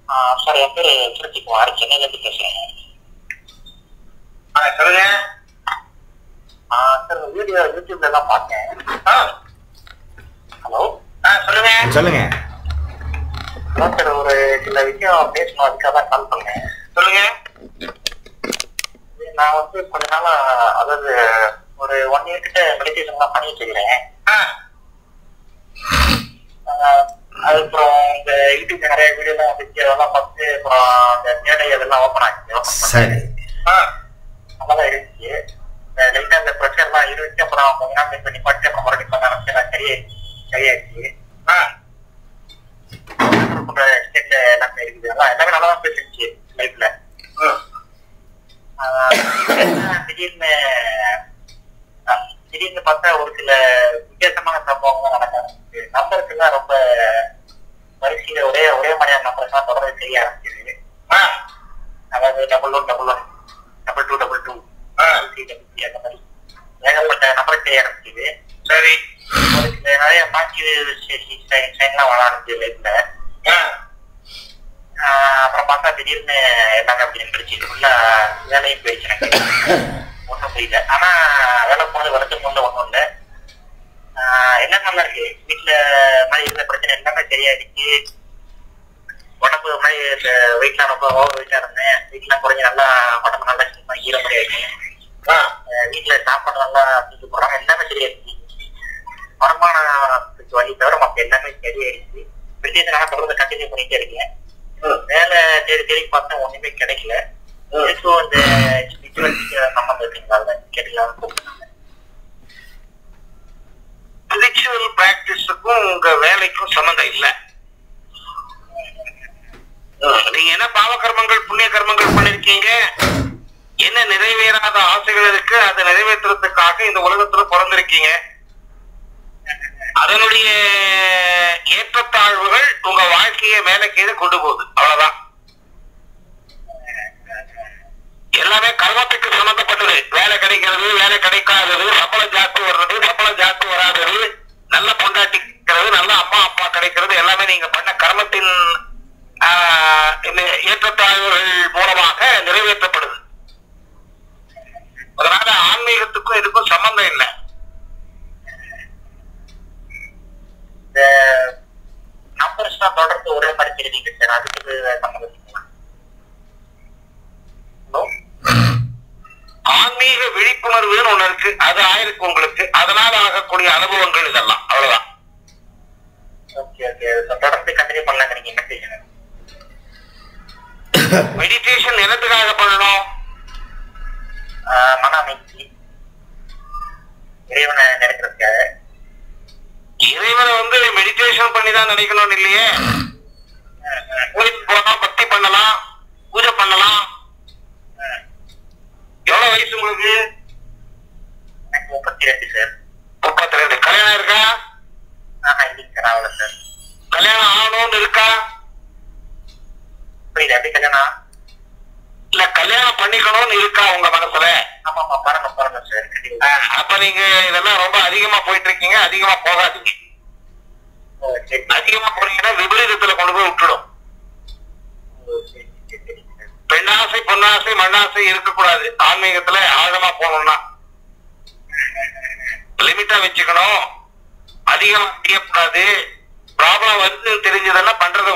Sir என் பேரு திருச்சிக்குமார் சென்னையில இருந்து பேசுறேன் ஆ, சொல்லுங்க சார் வீடியோ யூடியூப்ல எல்லாம் பார்த்தேன் ஆ, ஹலோ ஆ, சொல்லுங்க சொல்லுங்க அதான் சார் ஒரு சில விஷயம் பேசணும் அதுக்காக தான் கால் பண்ணேன் சொல்லுங்க நான் வந்து கொஞ்ச நாளா அதாவது ஒரு ஒன் இயர் கிட்ட மெடிடேஷன்லாம் பண்ணிட்டு இருக்கிறேன் ஆ, ஆஹ் அதுக்கப்புறம் இந்த யூடியூப்ல நிறைய வீடியோலாம் வந்துச்சு அதெல்லாம் பார்த்து அப்புறம் அந்த மேடை அதெல்லாம் ஓப்பன் ஆச்சு open பண்ணேன். சரி ஆ, நல்லாதான் இருந்துச்சு லைட்டா அந்த ப்ரெஷர் எல்லாம் இருந்துச்சு அப்புறம் கொஞ்ச நாள் வெயிட் பண்ணி பார்த்து அப்புறம் மறுபடியும் பண்ண ஆரம்பிச்சு நான் சரியாயிடுச்சு சரியாயிடுச்சு ஆ, பண்ற ஸ்டேட்ல எல்லாமே இருக்குது அதான் எல்லாமே நல்லா தான் போயிட்டு லைஃப்ல ம், திடீர்னு ஆஹ் திடீர்னு பார்த்தா ஒரு சில வித்தியாசமான சம்பவங்கள் நடக்க ஆரம்பிச்சு நம்பருக்குலாம் ரொம்ப வரிசையில ஒரே ஒரே மாதிரியான நம்பருக்குலாம் தொடர்ந்து தெரிய ஆரம்பிச்சது ஆ, அதாவது double one double one double two double two ஆ, அந்த மாதிரி ஏகப்பட்ட நம்பர் தெரிய ஆரம்பிச்சது சரி ஒரு சில நிறைய மாற்றி சைன்லாம் வர ஆரம்பிச்சது லைஃப்ல ஆ, ஆஹ் அப்புறம் பார்த்தா திடீர்னு எல்லாமே அப்படி நின்றுச்சு ஃபுல்லா வேலையும் போயிடுச்சு எனக்கு ஒண்ணும் புரியல ஆனா வேலை போனது வரதுக்கு முன்ன ஒண்ணும் இல்ல ஆஹ் எல்லாம் நல்லா இருக்கு வீட்டுல மாதிரி இருந்த பிரச்சனை எல்லாமே சரியாயிடுச்சு உடம்பு மாதிரி இந்த வெயிட்லாம் ரொம்ப ஓவர் வெயிட்டா இருந்தேன் வெயிட்லாம் குறைஞ்சு நல்லா உடம்பு நல்லா சும்மா ஈர மாதிரி ஆயிடுச்சு ஆ, ஆஹ் வீட்டுல சாப்பாடு நல்லா தூக்கி போடுறாங்க எல்லாமே சரியாயிடுச்சு வருமானத்துக்கு வழி தவிர மத்த எல்லாமே சரியாயிடுச்சு மெடிடேஷன் தொடர்ந்து கண்டினியூ பண்ணிட்டே இருக்கேன் ம், வேலை தேடி தேடி பார்த்தா ஒண்ணுமே கிடைக்கல எதுக்கும் இந்த ஸ்பிரிச்சுவல் சம்பந்தம் இருக்குங்களா அதான் கேட்டுக்கலாம் கூப்பிட்டாங்க ஸ்பிரிச்சுவல் பிராக்டிஸுக்கும் உங்க வேலைக்கும் சம்மந்தம் இல்ல ம், நீங்க என்ன பாவ கர்மங்கள் புண்ணிய கர்மங்கள் பண்ணிருக்கீங்க என்ன நிறைவேறாத ஆசைகள் இருக்கு அதை நிறைவேற்றுறதுக்காக இந்த உலகத்துல பிறந்திருக்கீங்க அதனுடைய ஏற்றத்தாழ்வுகள் உங்க வாழ்க்கையை மேல கீழே கொண்டு போகுது அவ்வளவுதான் எல்லாமே கர்மத்துக்கு சம்பந்தப்பட்டது வேலை கிடைக்கிறது வேலை கிடைக்காதது சம்பளம் ஜாஸ்தி வர்றது சம்பளம் ஜாஸ்தி வராதது நல்ல பொண்டாட்டி கிடைக்கிறது நல்ல அம்மா அப்பா கிடைக்கிறது எல்லாமே நீங்க பண்ண கர்மத்தின் ஆஹ், இந்த ஏற்றத்தாழ்வுகள் மூலமாக நிறைவேற்றப்படுது அதனால ஆன்மீகத்துக்கும் இதுக்கும் சம்பந்தம் இல்லை இந்த நம்பர்ஸ் தான் தொடர்ந்து ஒரே மாதிரி தெரியுது சார் அதுக்கு சம்மந்தம் இருக்குங்களா ஹலோ ஆன்மீக விழிப்புணர்வுன்னு ஒண்ணு இருக்கு அது ஆயிருக்கு உங்களுக்கு அதனால ஆகக்கூடிய அனுபவங்கள் இதெல்லாம் அவ்வளவுதான் ஓகே ஓகே தொடர்ந்து கண்டினியூ பண்ணலாங்க நீங்க மெசேஜ் மெடிடேஷன் என்னத்துக்காக பண்ணணும் மன அமைதி இறைவனை நினைக்கிறதுக்காக இறைவனை வந்து மெடிடேஷன் பண்ணி தான் நினைக்கணும்னு இல்லையே கோயிலுக்கு போகலாம் பக்தி பண்ணலாம் பூஜை பண்ணலாம் எவ்வளவு வயசு உங்களுக்கு எனக்கு முப்பத்தி ரெண்டு சார் முப்பத்தி ரெண்டு கல்யாணம் இருக்கா ஆஹா இல்லைங்க சார் ஆகல சார் கல்யாணம் ஆகணும்னு இருக்கா புரியுது அப்படி கல்யாணம் இல்ல கல்யாணம் பண்ணிக்கணும்னு இருக்கா உங்க மனசுல ஆமா ஆமா பாருங்க பாருங்க சார் கண்டிப்பா ஆஹ், அப்ப நீங்க இதெல்லாம் ரொம்ப அதிகமா போயிட்டு இருக்கீங்க அதிகமா போகாதீங்க ஓ, சரி அதிகமா போனீங்கன்னா விபரீதத்துல கொண்டு போய் விட்டுடும் ஓ, சரி சரி சரிங்க சார் பெண்ணாசை பொன்னாசை மண்ணாசை இருக்கக்கூடாது ஆன்மீகத்துல ஆழமா போகணும்னா லிமிட்டா வச்சுக்கணும் அதிகமா செய்யக்கூடாது ப்ராப்ளம் வருதுன்னு தெரிஞ்சதெல்லாம் பண்றத